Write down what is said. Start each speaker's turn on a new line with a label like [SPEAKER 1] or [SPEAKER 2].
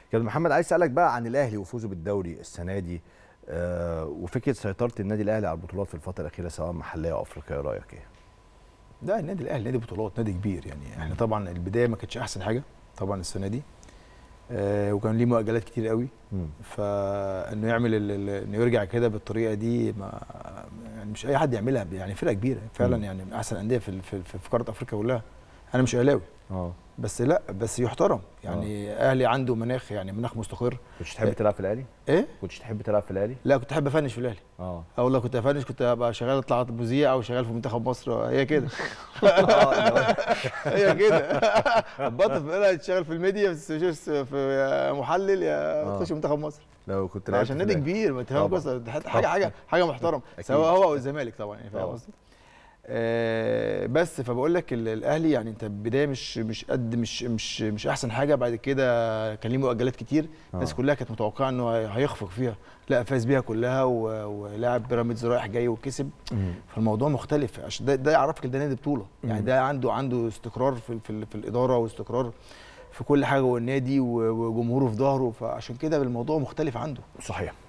[SPEAKER 1] كابتن محمد عايز اسالك بقى عن الاهلي وفوزه بالدوري السنه دي آه وفكره سيطره النادي الاهلي على البطولات في الفتره الاخيره سواء محليه او افريقيه إيه رايك ايه؟
[SPEAKER 2] ده النادي الاهلي نادي بطولات نادي كبير يعني احنا طبعا البدايه ما كانتش احسن حاجه طبعا السنه دي آه وكان ليه مؤجلات كتير قوي فانه يعمل انه يرجع كده بالطريقه دي ما يعني مش اي حد يعملها يعني فرقه كبيره فعلا مم. يعني من احسن الانديه في, في, في قاره افريقيا كلها انا مش اهلاوي اه بس لا بس يحترم يعني أوه. اهلي عنده مناخ يعني مناخ مستقر
[SPEAKER 1] كنتش تحب تلعب في الاهلي؟
[SPEAKER 2] ايه؟
[SPEAKER 1] كنتش تحب تلعب في الاهلي؟
[SPEAKER 2] لا كنت احب افنش في الاهلي اه اه والله كنت افنش كنت ابقى شغال اطلع مذيع او شغال في منتخب مصر هي كده هي كده بطل في تشتغل في الميديا في محلل يا تخش منتخب مصر
[SPEAKER 1] لو كنت
[SPEAKER 2] عشان نادي كبير ما تفهم قصه حاجه حاجه حاجه محترمه سواء هو او الزمالك طبعا يعني فاهم قصدي؟ آه بس فبقول لك الاهلي يعني انت بدايه مش مش قد مش مش مش احسن حاجه بعد كده كان ليه مؤجلات كتير الناس كلها كانت متوقعه انه هيخفق فيها لا فاز بيها كلها ولعب بيراميدز رايح جاي وكسب فالموضوع مختلف عشان ده, ده يعرفك ده نادي بطوله يعني ده عنده عنده استقرار في, في, في الاداره واستقرار في كل حاجه والنادي وجمهوره في ظهره فعشان كده الموضوع مختلف عنده
[SPEAKER 1] صحيح